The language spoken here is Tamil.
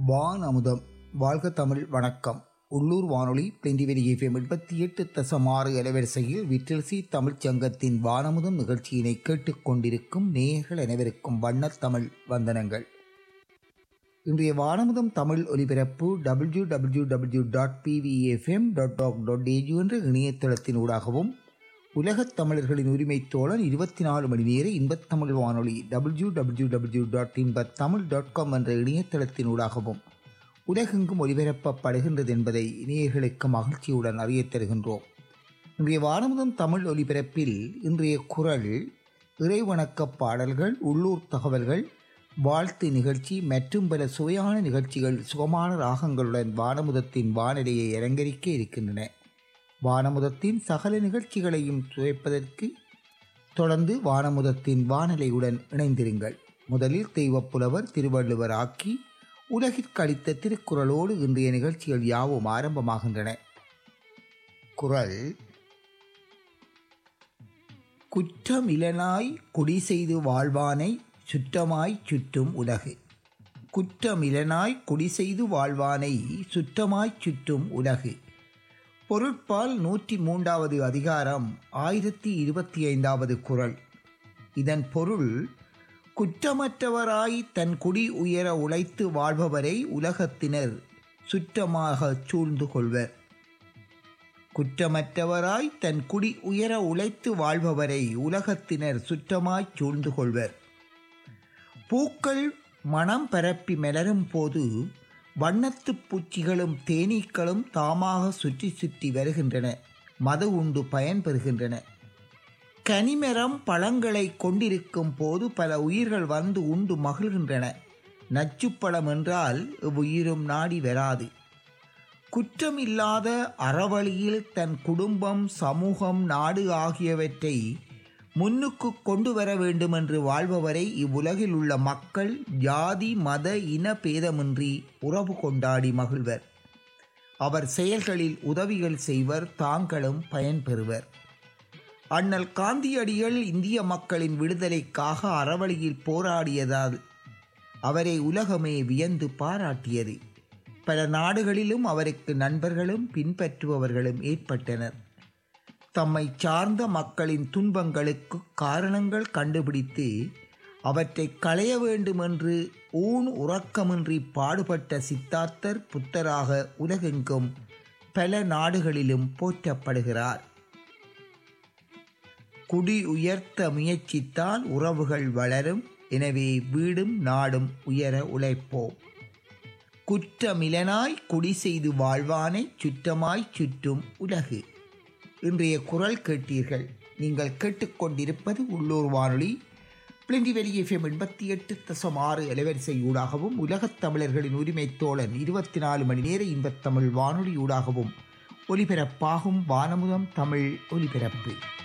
வான் அமுதம் வாழ்க தமிழ் வணக்கம் உள்ளூர் வானொலி பிளெண்டிவெளி எஃப்எம் எண்பத்தி எட்டு தசம் ஆறு அலைவரிசையில் விட்டல்சி தமிழ்ச் சங்கத்தின் வானமுதம் நிகழ்ச்சியினை கேட்டுக்கொண்டிருக்கும் நேயர்கள் அனைவருக்கும் வண்ணத் தமிழ் வந்தனங்கள் இன்றைய வானமுதம் தமிழ் ஒலிபரப்பு W W W dot PVFM dot dock dot AU என்ற இணையதளத்தின் ஊடாகவும் உலகத் தமிழர்களின் உரிமை தோழன் இருபத்தி நாலு மணி நேர இன்பத்தமிழ் வானொலி டபிள்யூ டபிள்யூ டபிள்யூ டாட் இன்பத் தமிழ் டாட் காம் என்ற இணையதளத்தின் ஊடாகவும் உலகெங்கும் ஒலிபரப்பப்படுகின்றது என்பதை இணையர்களுக்கு மகிழ்ச்சியுடன் அறியத் தருகின்றோம் இன்றைய வானமுதம் தமிழ் ஒலிபரப்பில் இன்றைய குரல் இறைவணக்கப் பாடல்கள் உள்ளூர் தகவல்கள் வாழ்த்து நிகழ்ச்சி மற்றும் பல சுவையான நிகழ்ச்சிகள் சுகமான ராகங்களுடன் வானமுதத்தின் வானிலையை அலங்கரிக்க இருக்கின்றன வானமுதத்தின் சகல நிகழ்ச்சிகளையும் சுவைப்பதற்கு தொடர்ந்து வானமுதத்தின் வானிலையுடன் இணைந்திருங்கள் முதலில் தெய்வப்புலவர் திருவள்ளுவர் ஆக்கி உலகிற்களித்த திருக்குறளோடு இன்றைய நிகழ்ச்சிகள் யாவும் ஆரம்பமாகின்றன குரல் குற்றமிலனாய் குடி செய்து வாழ்வானை சுற்றமாய் சுற்றும் உலகு குற்றமிலனாய் குடி செய்து வாழ்வானை சுற்றமாய் சுற்றும் உலகு பொருட்பால் நூற்றி மூன்றாவது அதிகாரம் ஆயிரத்தி இருபத்தி ஐந்தாவது குரல் இதன் பொருள் குற்றமற்றவராய் தன் குடி உயர உழைத்து வாழ்பவரை உலகத்தினர் சுற்றமாக சூழ்ந்து கொள்வர் குற்றமற்றவராய் தன் குடி உயர உழைத்து வாழ்பவரை உலகத்தினர் சுற்றமாய் சூழ்ந்து கொள்வர் பூக்கள் மனம் பரப்பி மலரும் போது வண்ணத்து பூச்சிகளும் தேனீக்களும் தாமாக சுற்றி சுற்றி வருகின்றன மது உண்டு பயன்பெறுகின்றன கனிமரம் பழங்களை கொண்டிருக்கும் போது பல உயிர்கள் வந்து உண்டு மகிழ்கின்றன நச்சுப்பழம் என்றால் இவ்வுயிரும் நாடி வராது குற்றமில்லாத அறவழியில் தன் குடும்பம் சமூகம் நாடு ஆகியவற்றை முன்னுக்கு கொண்டு வர வேண்டும் என்று வாழ்பவரை இவ்வுலகில் உள்ள மக்கள் ஜாதி மத இன பேதமின்றி உறவு கொண்டாடி மகிழ்வர் அவர் செயல்களில் உதவிகள் செய்வர் தாங்களும் பயன்பெறுவர் அண்ணல் காந்தியடிகள் இந்திய மக்களின் விடுதலைக்காக அறவழியில் போராடியதால் அவரை உலகமே வியந்து பாராட்டியது பல நாடுகளிலும் அவருக்கு நண்பர்களும் பின்பற்றுபவர்களும் ஏற்பட்டனர் தம்மை சார்ந்த மக்களின் துன்பங்களுக்கு காரணங்கள் கண்டுபிடித்து அவற்றை களைய வேண்டுமென்று ஊன் உறக்கமின்றி பாடுபட்ட சித்தார்த்தர் புத்தராக உலகெங்கும் பல நாடுகளிலும் போற்றப்படுகிறார் குடி உயர்த்த முயற்சித்தால் உறவுகள் வளரும் எனவே வீடும் நாடும் உயர உழைப்போம் குற்றமிலனாய் குடி செய்து வாழ்வானை சுற்றமாய் சுற்றும் உலகு இன்றைய குரல் கேட்டீர்கள் நீங்கள் கேட்டுக்கொண்டிருப்பது உள்ளூர் வானொலி பிளிண்டி வெளி எஃப்எம் எண்பத்தி எட்டு தசம் ஆறு அலைவரிசை ஊடாகவும் உலகத் தமிழர்களின் உரிமை தோழன் இருபத்தி நாலு மணி நேர இன்பத்தமிழ் வானொலி ஊடாகவும் ஒலிபரப்பாகும் வானமுதம் தமிழ் ஒலிபரப்பு